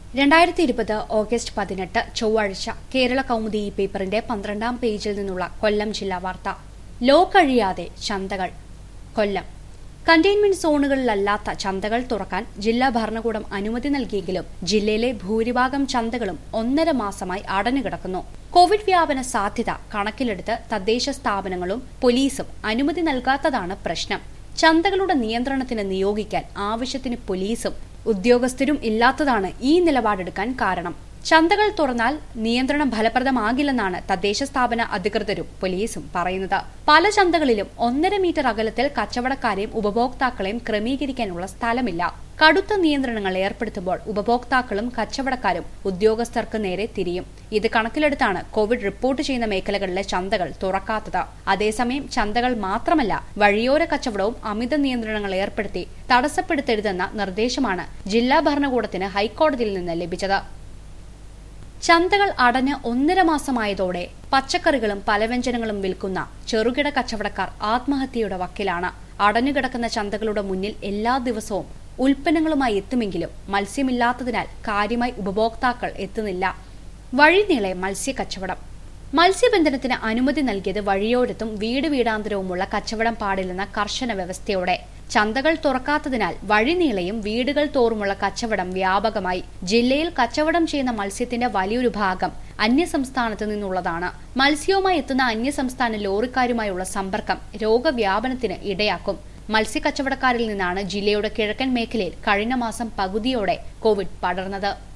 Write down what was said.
രണ്ടായിരത്തി ഇരുപത് ഓഗസ്റ്റ് പതിനെട്ട് ചൊവ്വാഴ്ച കേരള കൗമുദി ഈ പേപ്പറിന്റെ പന്ത്രണ്ടാം പേജിൽ നിന്നുള്ള കൊല്ലം ജില്ലാ വാർത്ത ലോ കഴിയാതെ ചന്തകൾ കൊല്ലം കണ്ടെയ്ൻമെന്റ് സോണുകളിലല്ലാത്ത ചന്തകൾ തുറക്കാൻ ജില്ലാ ഭരണകൂടം അനുമതി നൽകിയെങ്കിലും ജില്ലയിലെ ഭൂരിഭാഗം ചന്തകളും ഒന്നര മാസമായി അടഞ്ഞുകിടക്കുന്നു കോവിഡ് വ്യാപന സാധ്യത കണക്കിലെടുത്ത് തദ്ദേശ സ്ഥാപനങ്ങളും പോലീസും അനുമതി നൽകാത്തതാണ് പ്രശ്നം ചന്തകളുടെ നിയന്ത്രണത്തിന് നിയോഗിക്കാൻ ആവശ്യത്തിന് പോലീസും ഉദ്യോഗസ്ഥരും ഇല്ലാത്തതാണ് ഈ നിലപാടെടുക്കാൻ കാരണം ചന്തകൾ തുറന്നാൽ നിയന്ത്രണം ഫലപ്രദമാകില്ലെന്നാണ് തദ്ദേശ സ്ഥാപന അധികൃതരും പോലീസും പറയുന്നത് പല ചന്തകളിലും ഒന്നര മീറ്റർ അകലത്തിൽ കച്ചവടക്കാരെയും ഉപഭോക്താക്കളെയും ക്രമീകരിക്കാനുള്ള സ്ഥലമില്ല കടുത്ത നിയന്ത്രണങ്ങൾ ഏർപ്പെടുത്തുമ്പോൾ ഉപഭോക്താക്കളും കച്ചവടക്കാരും ഉദ്യോഗസ്ഥർക്ക് നേരെ തിരിയും ഇത് കണക്കിലെടുത്താണ് കോവിഡ് റിപ്പോർട്ട് ചെയ്യുന്ന മേഖലകളിലെ ചന്തകൾ തുറക്കാത്തത് അതേസമയം ചന്തകൾ മാത്രമല്ല വഴിയോര കച്ചവടവും അമിത നിയന്ത്രണങ്ങൾ ഏർപ്പെടുത്തി തടസ്സപ്പെടുത്തരുതെന്ന നിർദ്ദേശമാണ് ജില്ലാ ഭരണകൂടത്തിന് ഹൈക്കോടതിയിൽ നിന്ന് ലഭിച്ചത് ചന്തകൾ അടഞ്ഞ് ഒന്നര മാസമായതോടെ പച്ചക്കറികളും പലവ്യഞ്ജനങ്ങളും വിൽക്കുന്ന ചെറുകിട കച്ചവടക്കാർ ആത്മഹത്യയുടെ വക്കിലാണ് അടഞ്ഞുകിടക്കുന്ന ചന്തകളുടെ മുന്നിൽ എല്ലാ ദിവസവും ഉൽപ്പന്നങ്ങളുമായി എത്തുമെങ്കിലും മത്സ്യമില്ലാത്തതിനാൽ കാര്യമായി ഉപഭോക്താക്കൾ എത്തുന്നില്ല വഴിനീളെ മത്സ്യക്കച്ചവടം മത്സ്യബന്ധനത്തിന് അനുമതി നൽകിയത് വഴിയോരത്തും വീട് വീടാന്തരവുമുള്ള കച്ചവടം പാടില്ലെന്ന കർശന വ്യവസ്ഥയോടെ ചന്തകൾ തുറക്കാത്തതിനാൽ വഴിനീളയും വീടുകൾ തോറുമുള്ള കച്ചവടം വ്യാപകമായി ജില്ലയിൽ കച്ചവടം ചെയ്യുന്ന മത്സ്യത്തിന്റെ വലിയൊരു ഭാഗം അന്യസംസ്ഥാനത്ത് നിന്നുള്ളതാണ് മത്സ്യവുമായി എത്തുന്ന അന്യസംസ്ഥാന ലോറിക്കാരുമായുള്ള സമ്പർക്കം രോഗവ്യാപനത്തിന് ഇടയാക്കും മത്സ്യക്കച്ചവടക്കാരിൽ നിന്നാണ് ജില്ലയുടെ കിഴക്കൻ മേഖലയിൽ കഴിഞ്ഞ മാസം പകുതിയോടെ കോവിഡ് പടർന്നത്